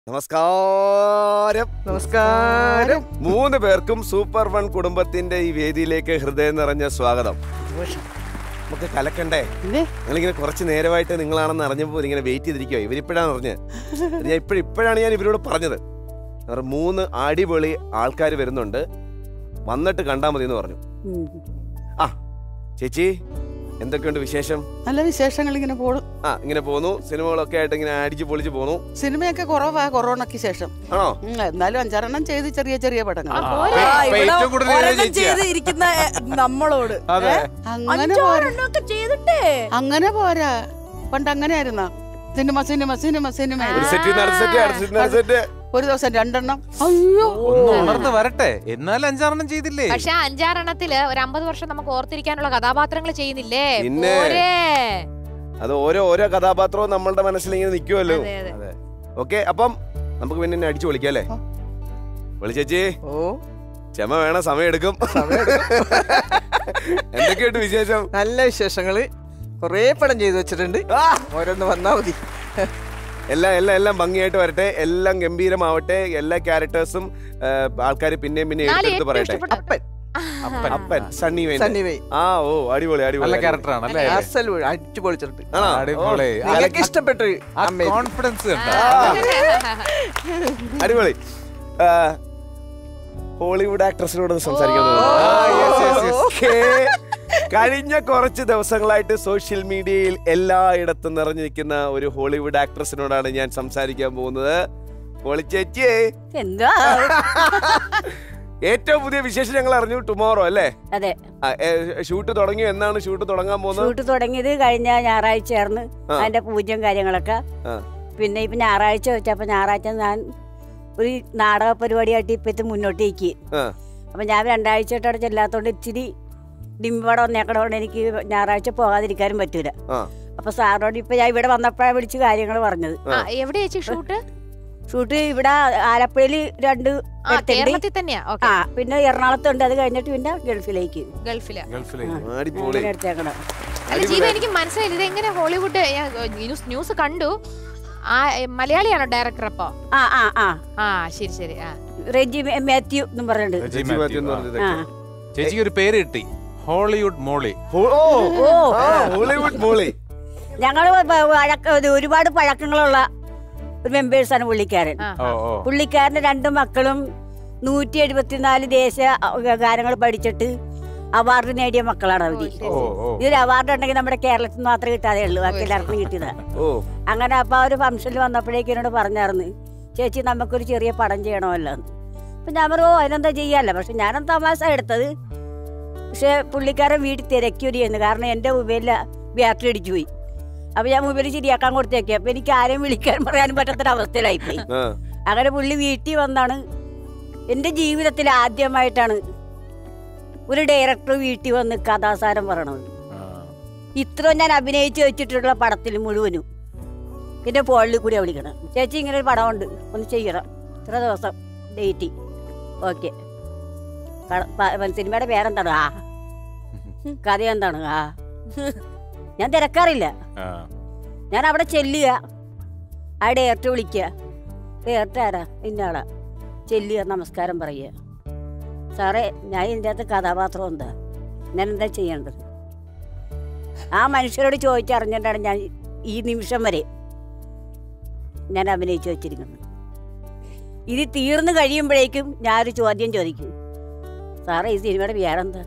നമസ്കാരം നമസ്കാരം മൂന്ന് പേർക്കും സൂപ്പർ വൺ കുടുംബത്തിന്റെ ഈ വേദിയിലേക്ക് ഹൃദയം നിറഞ്ഞ സ്വാഗതം നമുക്ക് കലക്കണ്ടേ പിന്നെ നിങ്ങളിങ്ങനെ കുറച്ച് നേരമായിട്ട് നിങ്ങളാണെന്ന് അറിഞ്ഞപ്പോൾ ഇങ്ങനെ വെയിറ്റ് ചെയ്തിരിക്കുവോ ഇവരിപ്പോഴാണ് അറിഞ്ഞ് അത് ഞാൻ ഇപ്പോഴും ഇപ്പോഴാണ് ഞാൻ ഇവരോട് പറഞ്ഞത് അവർ മൂന്ന് അടിപൊളി ആൾക്കാർ വരുന്നുണ്ട് വന്നിട്ട് കണ്ടാൽ മതി എന്ന് പറഞ്ഞു ഉം. ആ ചേച്ചി എന്തൊക്കെയുണ്ട് വിശേഷം നല്ല വിശേഷങ്ങൾ ഇങ്ങനെ പോടും ആ ഇങ്ങനെ പോന്നു സിനിമകളൊക്കെ ആയിട്ട് ഇങ്ങനെ അടിച്ചു പൊളിച്ച് പോന്നു സിനിമയൊക്കെ കുറവാ കൊറോണക്ക് ശേഷം ആണോ ഉം, എന്നാലും അഞ്ചാറെണ്ണം ചെയ്ത് ചെറിയ ചെറിയ പടങ്ങൾ ആ, പോരെ. ആ, ഇവിടെ ഏറ്റവും കൂടുതൽ ഒരെണ്ണം ചേച്ചിയാ. ചെയ്ത് ഇരിക്കുന്ന എ, നമ്മളോട് അതെ അങ്ങനെ പോരാ അഞ്ചാറെണ്ണമൊക്കെ ചെയ്തിട്ടേ അങ്ങനെ പോരാ പണ്ട് അങ്ങനെ ആയിരുന്ന സിനിമ സിനിമ സിനിമ സിനിമ ഒരു സെറ്റ് അടുത്ത സെറ്റ് അടുത്ത സെറ്റ് അടുത്ത സെറ്റ് ഒരു ദിവസം രണ്ടെണ്ണം അയ്യോ ഒന്ന് ഉണർന്ന് വരട്ടെ എന്നാലും അഞ്ചാറെണ്ണം ചെയ്തില്ലേ പക്ഷെ അഞ്ചാറെണ്ണത്തില് ഒരു അമ്പത് വർഷം നമുക്ക് ഓർത്തിരിക്കാനുള്ള കഥാപാത്രങ്ങൾ ചെയ്യുന്നില്ലേ പിന്നെ. പോരെ. അത് ഓരോ ഓരോ കഥാപാത്രവും നമ്മളുടെ മനസ്സിൽ ഇങ്ങനെ നിൽക്കുമല്ലോ അതെ, അതെ. ഓക്കെ അപ്പം നമുക്ക് പിന്നെ എന്നെ അടിച്ചു വിളിക്കാം അല്ലേ ആ. വിളിച്ചേച്ചി ഓ ക്ഷമ വേണം സമയം എടുക്കും എന്തൊക്കെയുണ്ട് വിശേഷം നല്ല വിശേഷങ്ങള് കൊറേ പടം ചെയ്തു വെച്ചിട്ടുണ്ട് ആ! ഓരോന്ന് വന്നാ മതി എല്ലാം എല്ലാം എല്ലാം ഭംഗിയായിട്ട് വരട്ടെ എല്ലാം ഗംഭീരമാവട്ടെ എല്ലാ ക്യാരക്ടേഴ്സും ആൾക്കാർ പിന്നെയും പിന്നെ നാല് എടുത്തെടുത്ത് ഏറ്റവും പറയട്ടെ ഇഷ്ടപ്പെട്ട അപ്പൻ അപ്പൻ അപ്പൻ സണ്ണി വേൻ സണ്ണി വൈ ആ ഓ അടിപൊളി നല്ല അടിപൊളി ക്യാരക്ടർ ആണ് അല്ലേ അസൽ വീട് അടിച്ചു പൊളിച്ചിട്ടുണ്ട് ആണോ? അടിപൊളി ഓ, ആ- നിങ്ങൾക്ക് ഇഷ്ടപ്പെട്ടു ആ അമ്മേ കോൺഫിഡൻസ് കണ്ടോ? അടിപൊളി ആ, ഹോളിവുഡ് ആക്ട്രസിനോട് ഒന്ന് സംസാരിക്കാൻ ഓ. തോന്നുന്നു. ആ, yes, yes, yes. ഓക്കേ. കഴിഞ്ഞ കുറച്ച് ദിവസങ്ങളായിട്ട് സോഷ്യൽ മീഡിയയിൽ എല്ലായിടത്തും നിറഞ്ഞിരിക്കുന്ന ഒരു ഹോളിവുഡ് ആക്ട്രസിനോടാണ് ഞാൻ സംസാരിക്കാൻ പോകുന്നത് ഹോളി ചേച്ചിയെ എന്താ ഏറ്റവും പുതിയ വിശേഷം ഞങ്ങൾ അറിഞ്ഞു ടുമോറോ അല്ലേ അതെ ഷൂട്ട് തുടങ്ങി എന്നാണ് ഷൂട്ട് തുടങ്ങാൻ പോകുന്നത് ഷൂട്ട് തുടങ്ങിയത് കഴിഞ്ഞ ഞായറാഴ്ചയായിരുന്നു ആ. അതിന്റെ പൂജയും കാര്യങ്ങളൊക്കെ ആ. പിന്നെ ഇപ്പൊ ഞായറാഴ്ച വെച്ചപ്പോ ഞായറാഴ്ച ഞാൻ ഒരു നാടക പരിപാടിയായിട്ട് ഇപ്പത്തെ മുന്നോട്ട് നിൽക്കി ആ. അപ്പൊ ഞാൻ രണ്ടാഴ്ചയായിട്ട് അവിടെ ചെല്ലാത്തോണ്ട് ഇച്ചിരി ഡിമ്പടം വന്നേക്കണോണ്ട് എനിക്ക് ഞായറാഴ്ച പോകാതിരിക്കാനും പറ്റൂല ആ. അപ്പൊ സാറിനോട് ഇപ്പൊ ഞാൻ ഇവിടെ വന്നപ്പോഴാണ് വിളിച്ച് കാര്യങ്ങൾ പറഞ്ഞത് ആ, എവിടെ ചേച്ചി ഷൂട്ട് ഷൂട്ട് ഇവിടെ ആലപ്പുഴയിൽ രണ്ട് ആ ഇടത്തുണ്ട്. കേരളത്തിൽ തന്നെയാ ഓക്കെ ആ പിന്നെ എറണാകുളത്തുണ്ട് അത് കഴിഞ്ഞിട്ട് പിന്നെ ഗൾഫിലേക്ക് ഗൾഫില് ഗൾഫിലേക്ക് അടിപൊളി അങ്ങനെ എടുത്തേക്കണം അല്ല ജീവ എനിക്ക് മനസ്സിലായില്ല ഇത് എങ്ങനെ ഹോളിവുഡ് ഞാൻ ന്യൂസ് ന്യൂസ് കണ്ടു ആ എ, മലയാളിയാണോ ഡയറക്ടർ അപ്പോ ആ ആ ആ ആ ശരി ശരി ആ റെജി മേ- മാത്യു എന്നും പറഞ്ഞിട്ടുണ്ട് രജി ചേച്ചി മാത്യു എന്ന് മാത്യു, പറഞ്ഞത് ആ ചേച്ചിക്ക് ഒരു പേര് കിട്ടി ഹോളിവുഡ് മോളി ഹോ- ഓ ഓ ആ, ഹോളിവുഡ് മോളി ഞങ്ങൾ വഴക്ക ഇത് ഒരുപാട് പഴക്കങ്ങളുള്ള ഒരു മെമ്പേഴ്സാണ് പുള്ളിക്കാരൻ ആ, ഓ ആ. ഓ പുള്ളിക്കാരന്റെ രണ്ട് മക്കളും നൂറ്റി എഴുപത്തിനാല് ദേശീയ ഗാനങ്ങൾ പഠിച്ചിട്ട് അവാർഡ് നേടിയ മക്കളാണ് അവര് ഓ, ശരി. ഓ ഓ ഇതൊരു അവാർഡ് ഉണ്ടെങ്കിൽ നമ്മുടെ കേരളത്തിൽ നിന്ന് മാത്രമേ കിട്ടാതെ ഉള്ളൂ ബാക്കി എല്ലാവർക്കും കിട്ടിയതാ ഓ അങ്ങനെ അപ്പൊ ആ ഒരു ഫംഗ്ഷനിൽ വന്നപ്പോഴേക്കും എന്നോട് പറഞ്ഞായിരുന്നു ചേച്ചി നമുക്കൊരു ചെറിയ പടം ചെയ്യണമല്ലോ എന്ന് അപ്പൊ ഞാൻ പറഞ്ഞു ഓ അതിനെന്താ ചെയ്യാല്ല പക്ഷെ ഞാനും തമാശ എടുത്തത് പക്ഷെ പുള്ളിക്കാരൻ വീട്ടിൽ തിരക്കി ഒരു ചെയ്യുന്നു കാരണം എൻ്റെ മൊബൈലിൽ ബാറ്ററി അടിച്ചു പോയി അപ്പൊ ഞാൻ മൊബൈൽ ശരിയാക്കാൻ കൊടുത്തേക്കെ അപ്പൊ എനിക്ക് ആരെയും വിളിക്കാൻ പറയാനും പറ്റാത്തൊരവസ്ഥയിലായിപ്പോയി ആ അങ്ങനെ പുള്ളി വീട്ടിൽ വന്നാണ് എൻ്റെ ജീവിതത്തിൽ ആദ്യമായിട്ടാണ് ഒരു ഡയറക്ടർ വീട്ടിൽ വന്ന് കഥാസാരം പറയണത് ആ. ഇത്ര ഞാൻ അഭിനയിച്ച് വെച്ചിട്ടുള്ള പടത്തിൽ മുഴുവനും എൻ്റെ ഫോണിൽ കൂടി വിളിക്കണം ചേച്ചി ഇങ്ങനെ ഒരു പടമുണ്ട് ഒന്ന് ചെയ്യണം ഇത്ര ദിവസം ഡേറ്റ് ഓക്കെ സിനിമയുടെ പേരെന്താണ് ആ കഥ എന്താണ് ആ ഞാൻ തിരക്കാറില്ല ആ. ഞാൻ അവിടെ ചെല്ലുക ആ ഡയറക്ടർ വിളിക്കുക ഡയറക്ടർ ആരാ ഇന്നാളാ ചെല്ലുക നമസ്കാരം പറയുക സാറേ ഞാൻ ഇതിൻ്റെ അകത്ത് കഥാപാത്രം എന്താ ഞാൻ എന്താ ചെയ്യേണ്ടത് ആ മനുഷ്യരോട് ചോദിച്ചറിഞ്ഞിട്ടാണ് ഞാൻ ഈ നിമിഷം വരെ ഞാൻ അഭിനയിച്ചു വച്ചിരിക്കുന്നത് ഇത് തീർന്നു കഴിയുമ്പോഴേക്കും ഞാനൊരു ചോദ്യം ചോദിക്കും സാറേ ഈ സിനിമയുടെ പേരെന്താ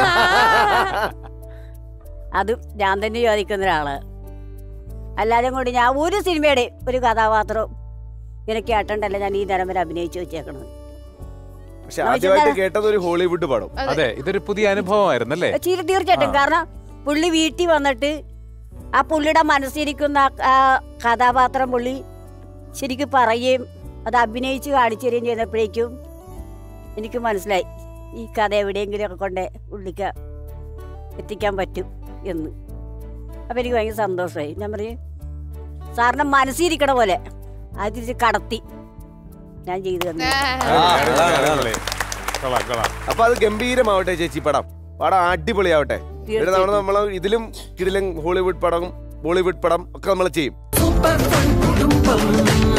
അതും ഞാൻ തന്നെ ചോദിക്കുന്ന ഒരാള് അല്ലാതെ കൊണ്ട് ഞാൻ ഒരു സിനിമയുടെ ഒരു കഥാപാത്രവും ഇങ്ങനെ കേട്ടണ്ടല്ല ഞാൻ ഈ നേരം വരെ അഭിനയിച്ചു വെച്ചേക്കണത് പക്ഷെ ആദ്യമായിട്ട് കേട്ടത് ഒരു ഹോളിവുഡ് പടം അതെ ഇതൊരു പുതിയ അനുഭവമായിരുന്നു അല്ലേ തീർ- തീർച്ചയായിട്ടും ആ. കാരണം പുള്ളി വീട്ടിൽ വന്നിട്ട് ആ പുള്ളിയുടെ മനസ്സിരിക്കുന്ന ആ- ആ കഥാപാത്രം പുള്ളി ശരിക്കും പറയുകയും അത് അഭിനയിച്ച് കാണിച്ചു തരികയും ചെയ്തപ്പോഴേക്കും എനിക്ക് മനസ്സിലായി ഈ കഥ എവിടെയെങ്കിലും ഒക്കെ കൊണ്ട് പുള്ളിക്ക് എത്തിക്കാൻ പറ്റും എന്ന് അപ്പം എനിക്ക് ഭയങ്കര സന്തോഷമായി ഞാൻ പറയും സാറിന് മനസ്സിരിക്കണ പോലെ അത് തിരിച്ച് കടത്തി ഞാൻ ചെയ്തു തന്നു ആ, അതാണ്, അതാണ്. കൊള്ളാം കൊള്ളാം അപ്പൊ അത് ഗംഭീരമാവട്ടെ ചേച്ചി പടം പടം അടിപൊളിയാവട്ടെ ഇവിടെ നമ്മൾ നമ്മൾ ഇതിലും കിടിലൻ ഹോളിവുഡ് പടം ബോളിവുഡ് പടം ഒക്കെ നമ്മൾ ചെയ്യും സൂപ്പർ ഫൺ കുടുംബം